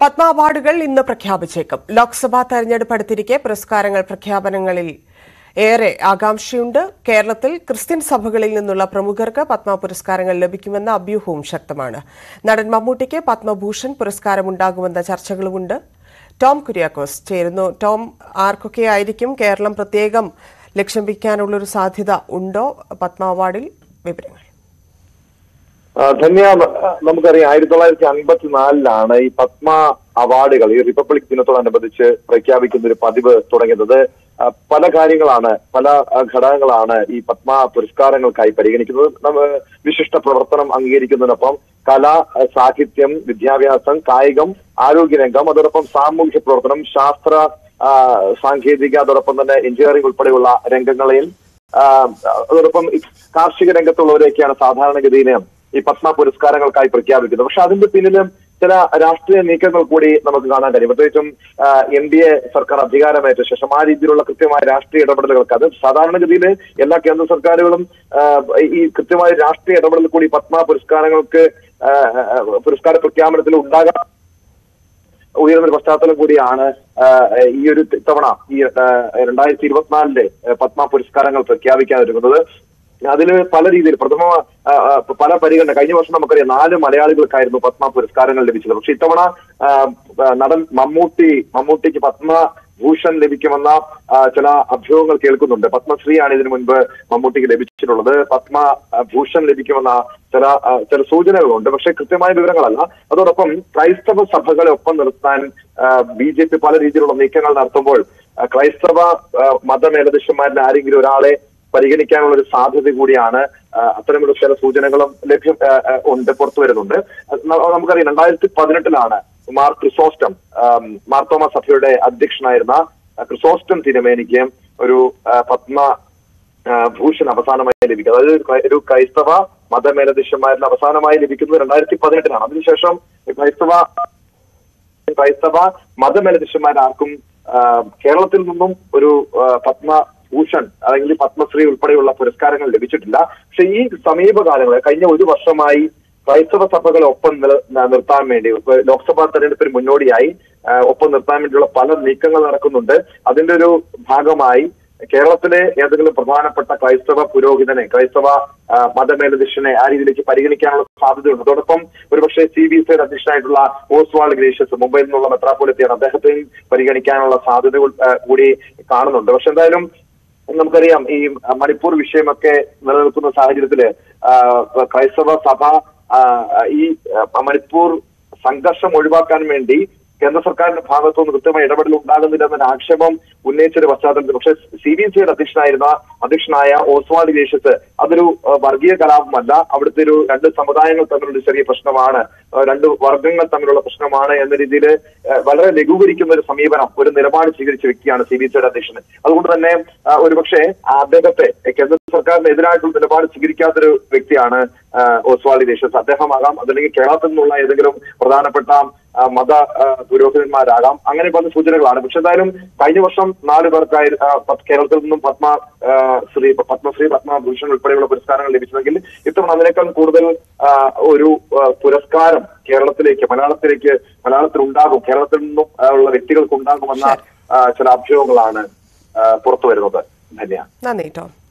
പത്മ അവാർഡുകൾ ഇന്ന് പ്രഖ്യാപിച്ചേക്കും ലോക്സഭാ തെരഞ്ഞെടുപ്പ് അടുത്തിരിക്കെ പുരസ്കാരങ്ങൾ പ്രഖ്യാപനങ്ങളിൽ ഏറെ ആകാംക്ഷയുണ്ട് കേരളത്തിൽ ക്രിസ്ത്യൻ സഭകളിൽ നിന്നുള്ള പ്രമുഖർക്ക് പത്മ പുരസ്കാരങ്ങൾ ലഭിക്കുമെന്ന അഭ്യൂഹവും ശക്തമാണ് നടൻ മമ്മൂട്ടിക്ക് പത്മഭൂഷൺ പുരസ്കാരമുണ്ടാകുമെന്ന ചർച്ചകളുമുണ്ട് ടോം കുര്യാക്കോസ് ചേരുന്നു ടോം ആർക്കൊക്കെ ആയിരിക്കും കേരളം പ്രത്യേകം ലക്ഷ്യം വയ്ക്കാനുള്ളൊരു സാധ്യത ഉണ്ടോ പത്മ അവാർഡിൽ വിവരങ്ങൾ ആ, ധന്യ ആ, നമുക്കറിയാം ആയിരത്തി തൊള്ളായിരത്തി അൻപത്തിനാലിലാണ് ഈ പത്മ അവാർഡുകൾ ഈ റിപ്പബ്ലിക് ദിനത്തോടനുബന്ധിച്ച് പ്രഖ്യാപിക്കുന്ന ഒരു പതിവ് തുടങ്ങുന്നത് ആ, പല കാര്യങ്ങളാണ് പല ആ, ഘടകങ്ങളാണ് ഈ പത്മ പുരസ്കാരങ്ങൾക്കായി പരിഗണിക്കുന്നത് നമ്മ വിശിഷ്ട പ്രവർത്തനം അംഗീകരിക്കുന്നതിനൊപ്പം കല ആ, സാഹിത്യം വിദ്യാഭ്യാസം കായികം ആരോഗ്യരംഗം അതോടൊപ്പം സാമൂഹ്യ പ്രവർത്തനം ശാസ്ത്ര ആ, സാങ്കേതിക അതോടൊപ്പം തന്നെ എഞ്ചിനീയറിംഗ് ഉൾപ്പെടെയുള്ള രംഗങ്ങളിൽ ആ, അതോടൊപ്പം ഈ കാർഷിക രംഗത്തുള്ളവരെയൊക്കെയാണ് സാധാരണഗതിയിൽ ഈ പത്മ പുരസ്കാരങ്ങൾക്കായി പ്രഖ്യാപിക്കുന്നത് പക്ഷെ അതിന്റെ പിന്നിലും ചില രാഷ്ട്രീയ നീക്കങ്ങൾ കൂടി നമുക്ക് കാണാൻ കഴിയും പ്രത്യേകിച്ചും എൻ ഡി എ സർക്കാർ അധികാരമേറ്റ ശേഷം ആ രീതിയിലുള്ള കൃത്യമായ രാഷ്ട്രീയ ഇടപെടലുകൾക്ക് അത് സാധാരണഗതിയിൽ എല്ലാ കേന്ദ്ര സർക്കാരുകളും ആ, ഈ കൃത്യമായ രാഷ്ട്രീയ ഇടപെടൽ കൂടി പത്മ പുരസ്കാരങ്ങൾക്ക് ആ, ആ, പുരസ്കാര പ്രഖ്യാപനത്തിൽ ഉണ്ടാകാൻ ഉയർന്ന ഒരു പശ്ചാത്തലം കൂടിയാണ് ആ, ഈ ഒരു തവണ ഈ ആ, രണ്ടായിരത്തി ഇരുപത്തിനാലിലെ പത്മ പുരസ്കാരങ്ങൾ പ്രഖ്യാപിക്കാതിരിക്കുന്നത് അതില് പല രീതിയിൽ പ്രഥമ ആ, ആ, പല പരിഗണന കഴിഞ്ഞ വർഷം നമുക്കറിയാം നാല് മലയാളികൾക്കായിരുന്നു പത്മ പുരസ്കാരങ്ങൾ ലഭിച്ചത് പക്ഷെ ഇത്തവണ ആ, ആ, നടൻ മമ്മൂട്ടി മമ്മൂട്ടിക്ക് പത്മ ഭൂഷൺ ലഭിക്കുമെന്ന ആ, ചില അഭ്യൂഹങ്ങൾ കേൾക്കുന്നുണ്ട് പത്മശ്രീയാണ് ഇതിനു മുൻപ് മമ്മൂട്ടിക്ക് ലഭിച്ചിട്ടുള്ളത് പത്മ ആ, ഭൂഷൺ ലഭിക്കുമെന്ന ചില ആ, ചില സൂചനകളുണ്ട് പക്ഷെ കൃത്യമായ വിവരങ്ങളല്ല അതോടൊപ്പം ക്രൈസ്തവ സഭകളെ ഒപ്പം നിർത്താൻ ബി ജെ പി പല രീതിയിലുള്ള നീക്കങ്ങൾ നടത്തുമ്പോൾ ആ, ക്രൈസ്തവ ആ, മതമേലധ്യക്ഷന്മാരിൽ ആരെങ്കിലും ഒരാളെ പരിഗണിക്കാനുള്ള ഒരു സാധ്യത കൂടിയാണ് ആ, അത്തരമുള്ള ചില സൂചനകളും ലഭ്യം ആ, ആ, ഉണ്ട് പുറത്തു വരുന്നുണ്ട് അത് ന- നമുക്കറിയാം രണ്ടായിരത്തി പതിനെട്ടിലാണ് മാർ ക്രിസോസ്റ്റം ആം, മാർത്തോമ സഭയുടെ അധ്യക്ഷനായിരുന്ന ആ, ക്രിസോസ്റ്റം തിരുമേനിക്ക് ഒരു ആ, പത്മ ആ, ഭൂഷൺ അവസാനമായി ലഭിക്കുന്നത് അതായത് ഒരു ക്രൈ- ഒരു ക്രൈസ്തവ മതമേലധ്യക്ഷന്മാരിൽ അവസാനമായി ലഭിക്കുന്നത് രണ്ടായിരത്തി പതിനെട്ടിലാണ് അതിനുശേഷം ഈ ക്രൈസ്തവ ക്രൈസ്തവ മതമേലധ്യക്ഷന്മാരാർക്കും ആ, കേരളത്തിൽ നിന്നും ഒരു ആ, പത്മഭൂഷൺ അല്ലെങ്കിൽ പത്മശ്രീ ഉൾപ്പെടെയുള്ള പുരസ്കാരങ്ങൾ ലഭിച്ചിട്ടില്ല പക്ഷെ ഈ സമീപകാലങ്ങളിൽ കഴിഞ്ഞ ഒരു വർഷമായി ക്രൈസ്തവ സഭകളെ ഒപ്പം നില ന- നിർത്താൻ വേണ്ടി ഇപ്പൊ ലോക്സഭാ തെരഞ്ഞെടുപ്പിന് മുന്നോടിയായി ആ, ഒപ്പം നിർത്താൻ വേണ്ടിയുള്ള പല നീക്കങ്ങൾ നടക്കുന്നുണ്ട് അതിന്റെ ഒരു ഭാഗമായി കേരളത്തിലെ ഏതെങ്കിലും പ്രധാനപ്പെട്ട ക്രൈസ്തവ പുരോഹിതനെ ക്രൈസ്തവ ആ, മതമേലധ്യക്ഷനെ ആ രീതിയിലേക്ക് പരിഗണിക്കാനുള്ള സാധ്യതയുണ്ട് അതോടൊപ്പം ഒരുപക്ഷെ സി ബി സിയുടെ അധ്യക്ഷനായിട്ടുള്ള ഓസ്വാൾഡ് ഗ്രേഷ്യസ് മുംബൈയിൽ നിന്നുള്ള മെത്രാപോലിത്തിയാണ് അദ്ദേഹത്തെയും പരിഗണിക്കാനുള്ള സാധ്യതകൾ ആ, കൂടി കാണുന്നുണ്ട് പക്ഷെ എന്തായാലും നമുക്കറിയാം ഈ മണിപ്പൂർ വിഷയമൊക്കെ നിലനിൽക്കുന്ന സാഹചര്യത്തില് ആ, ക്രൈസ്തവ സഭ ആ, ഈ ആ, മണിപ്പൂർ സംഘർഷം ഒഴിവാക്കാൻ വേണ്ടി കേന്ദ്ര സർക്കാരിന്റെ ഭാഗത്തുനിന്ന് കൃത്യമായ ഇടപെടൽ ഉണ്ടാകുന്നില്ല എന്നൊരു ആക്ഷേപം ഉന്നയിച്ചൊരു പശ്ചാത്തലത്തിൽ പക്ഷേ സി ബി സിയുടെ അധ്യക്ഷനായിരുന്ന അധ്യക്ഷനായ ഓസ്വാൾഡ് ഗ്രേഷ്യസ് അതൊരു ആ, വർഗീയ കലാപമല്ല അവിടുത്തെ ഒരു രണ്ട് സമുദായങ്ങൾ തമ്മിലുള്ള ഒരു ചെറിയ പ്രശ്നമാണ് ആ, രണ്ട് വർഗങ്ങൾ തമ്മിലുള്ള പ്രശ്നമാണ് എന്ന രീതിയിൽ വളരെ ലഘൂകരിക്കുന്ന ഒരു സമീപനം ഒരു നിലപാട് സ്വീകരിച്ച വ്യക്തിയാണ് സി ബി സിയുടെ അധ്യക്ഷൻ അതുകൊണ്ട് തന്നെ ആ, ഒരുപക്ഷെ അദ്ദേഹത്തെ കേന്ദ്ര സർക്കാരിന് എതിരായിട്ടുള്ള നിലപാട് സ്വീകരിക്കാത്തൊരു വ്യക്തിയാണ് ആ, ഓസ്വാൾഡ് ഗ്രേഷ്യസ് അദ്ദേഹമാകാം അതല്ലെങ്കിൽ കേരളത്തിൽ നിന്നുള്ള ഏതെങ്കിലും പ്രധാനപ്പെട്ട ആ, മത ആ, പുരോഹിതന്മാരാകാം അങ്ങനെ പല സൂചനകളാണ് പക്ഷെ എന്തായാലും കഴിഞ്ഞ വർഷം നാല് പേർക്കായി ആ, പത്ത് കേരളത്തിൽ നിന്നും പത്മ ആ, ശ്രീ പത്മശ്രീ പത്മഭൂഷൺ ഉൾപ്പെടെയുള്ള പുരസ്കാരങ്ങൾ ലഭിച്ചതെങ്കിൽ ഇത്തവണ അതിനേക്കാൾ കൂടുതൽ ആ, ഒരു ആ, പുരസ്കാരം കേരളത്തിലേക്ക് മലയാളത്തിലേക്ക് മലയാളത്തിൽ ഉണ്ടാകും കേരളത്തിൽ നിന്നും ആ, ഉള്ള വ്യക്തികൾക്ക് ഉണ്ടാകുമെന്ന ആ, ചില അഭ്യൂഹങ്ങളാണ് ആ, പുറത്തു വരുന്നത് ധന്യ നന്ദി ടോം